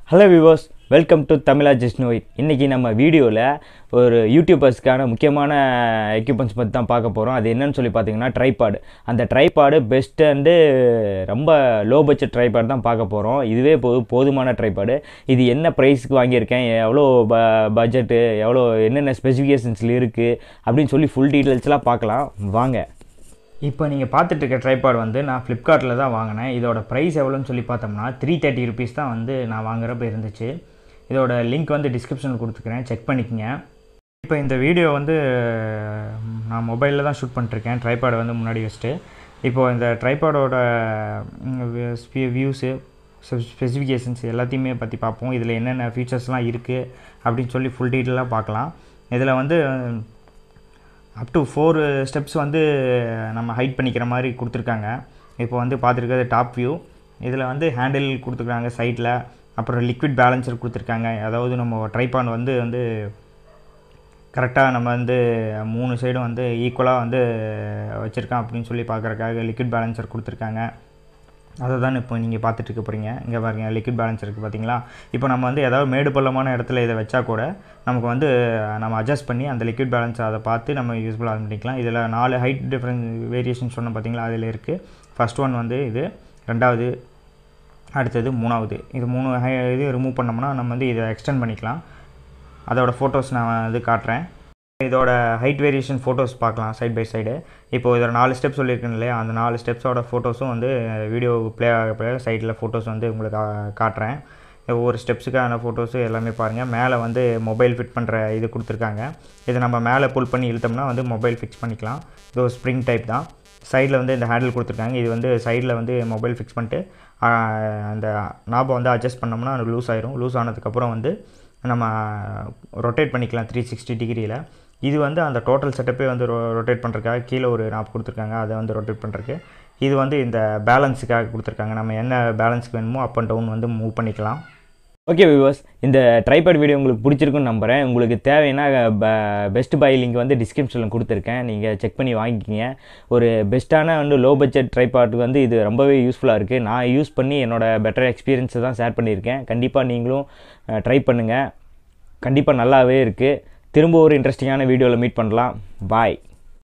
hello viewers welcome to Tamizha just நோய் இன்றைக்கி நம்ம வீடியோவில் ஒரு யூடியூபர்ஸ்க்கான முக்கியமான எக்யூப்மெண்ட்ஸ் பற்றி தான் பார்க்க போகிறோம் அது என்னன்னு சொல்லி பார்த்தீங்கன்னா ட்ரைபாடு அந்த ட்ரைபாடு பெஸ்ட் அண்டு ரொம்ப லோ பட்ஜெட் ட்ரைபாடு தான் பார்க்க போகிறோம் இதுவே போது போதுமான ட்ரைபாடு இது என்ன ப்ரைஸ்க்கு வாங்கியிருக்கேன் எவ்வளோ ப பட்ஜெட்டு எவ்வளோ என்னென்ன ஸ்பெசிஃபிகேஷன்ஸில் இருக்குது அப்படின்னு சொல்லி ஃபுல் டீட்டெயில்ஸ்லாம் பார்க்கலாம் வாங்க இப்போ நீங்கள் பார்த்துட்டு இருக்க ட்ரைபாட் வந்து நான் ஃப்ளிப்கார்ட்டில் தான் வாங்கினேன் இதோட ப்ரைஸ் எவ்வளோன்னு சொல்லி பார்த்தோம்னா த்ரீ தேர்ட்டி ருபீஸ் தான் வந்து நான் வாங்குறப்ப இருந்துச்சு இதோட லிங்க் வந்து டிஸ்கிரிப்ஷனில் கொடுத்துக்கிறேன் செக் பண்ணிக்கங்க இப்போ இந்த வீடியோ வந்து நான் மொபைலில் தான் ஷூட் பண்ணிட்டுருக்கேன் ட்ரைபாடை வந்து முன்னாடி வச்சுட்டு இப்போது இந்த ட்ரைபாடோட வியூஸு ஸ்பெசிஃபிகேஷன்ஸ் எல்லாத்தையுமே பற்றி பார்ப்போம் இதில் என்னென்ன ஃபீச்சர்ஸ்லாம் இருக்குது அப்படின்னு சொல்லி ஃபுல் டீட்டெயிலாக பார்க்கலாம் இதில் வந்து அப் டு ஃபோர் ஸ்டெப்ஸ் வந்து நம்ம ஹைட் பண்ணிக்கிற மாதிரி கொடுத்துருக்காங்க இப்போ வந்து பார்த்துருக்கிறது டாப் வியூ இதில் வந்து ஹேண்டில் கொடுத்துருக்காங்க சைடில் அப்புறம் லிக்விட் பேலன்சர் கொடுத்துருக்காங்க அதாவது நம்ம ட்ரைபான் வந்து வந்து கரெக்டாக நம்ம வந்து மூணு சைடும் வந்து ஈக்குவலாக வந்து வச்சுருக்கான் அப்படின்னு சொல்லி பார்க்குறக்காக லிக்விட் பேலன்சர் கொடுத்துருக்காங்க அதை தான் இப்போ நீங்கள் பார்த்துட்டு இருக்க போகிறீங்க இங்கே பாருங்கள் லிக்விட் பேலன்ஸ் இருக்குது பார்த்தீங்களா இப்போ நம்ம வந்து ஏதாவது மேடு பள்ளமான இடத்துல இதை வச்சா கூட நமக்கு வந்து நம்ம அட்ஜஸ்ட் பண்ணி அந்த லிக்விட் பேலன்ஸ் அதை பார்த்து நம்ம யூஸ்ஃபுல்லாக பண்ணிக்கலாம் இதில் நாலு ஹைட் டிஃப்ரெண்ட் வேரியேஷன் சொன்னோம் பார்த்தீங்களா அதில் இருக்குது ஃபஸ்ட் ஒன் வந்து இது ரெண்டாவது அடுத்தது மூணாவது இது மூணு ஹை இது ரிமூவ் பண்ணோம்னா நம்ம வந்து இதை எக்ஸ்டெண்ட் பண்ணிக்கலாம் அதோட ஃபோட்டோஸ் நான் இது காட்டுறேன் இதோட ஹைட் வேரியேஷன் ஃபோட்டோஸ் பார்க்கலாம் சைட் பை சைடு இப்போ இதோட நாலு ஸ்டெப் சொல்லியிருக்கேன் இல்லையா அந்த நாலு ஸ்டெப்ஸோட ஃபோட்டோஸும் வந்து வீடியோ ப்ளே ஆக சைடில் ஃபோட்டோஸ் வந்து உங்களுக்கு காட்டுறேன் ஒவ்வொரு ஸ்டெப்ஸுக்கான ஃபோட்டோஸு எல்லாமே பாருங்கள் மேலே வந்து மொபைல் ஃபிட் பண்ணுற இது கொடுத்துருக்காங்க இதை நம்ம மேலே புல் பண்ணி இழுத்தோம்னா வந்து மொபைல் ஃபிக்ஸ் பண்ணிக்கலாம் இது ஒரு ஸ்ப்ரிங் டைப் தான் சைடில் வந்து இந்த ஹேண்டில் கொடுத்துருக்காங்க இது வந்து சைடில் வந்து மொபைல் ஃபிக்ஸ் பண்ணிட்டு அந்த நாபை வந்து அட்ஜஸ்ட் பண்ணோம்னா அது லூஸ் ஆயிரும் லூஸ் ஆனதுக்கப்புறம் வந்து நம்ம ரொட்டேட் பண்ணிக்கலாம் த்ரீ சிக்ஸ்டி டிகிரியில் இது வந்து அந்த டோட்டல் செட்டப்பே வந்து ரொ ரொட்டேட் பண்ணுறதுக்காக கீழே ஒரு நாப் கொடுத்துருக்காங்க அதை வந்து ரொட்டேட் பண்ணுறதுக்கு இது வந்து இந்த பேலன்ஸுக்காக கொடுத்துருக்காங்க நம்ம என்ன பேலன்ஸ்க்கு வேணுமோ அப் அண்ட் டவுன் வந்து மூவ் பண்ணிக்கலாம் ஓகே வியூவர்ஸ் இந்த ட்ரைபேட் வீடியோ உங்களுக்கு பிடிச்சிருக்குன்னு நம்புகிறேன் உங்களுக்கு தேவைன்னா பெஸ்ட் பை லிங்க் வந்து டிஸ்கிரிப்ஷனில் கொடுத்துருக்கேன் நீங்கள் செக் பண்ணி வாங்கிக்கிங்க ஒரு பெஸ்ட்டான வந்து லோ பட்ஜெட் ட்ரைபாட்டுக்கு வந்து இது ரொம்பவே யூஸ்ஃபுல்லாக இருக்குது நான் யூஸ் பண்ணி என்னோடய பெட்டர் எக்ஸ்பீரியன்ஸை தான் ஷேர் பண்ணியிருக்கேன் கண்டிப்பாக நீங்களும் ட்ரை பண்ணுங்கள் கண்டிப்பாக நல்லாவே இருக்குது திரும்ப ஒரு இன்ட்ரெஸ்டிங்கான வீடியோவில் மீட் பண்ணலாம் பாய்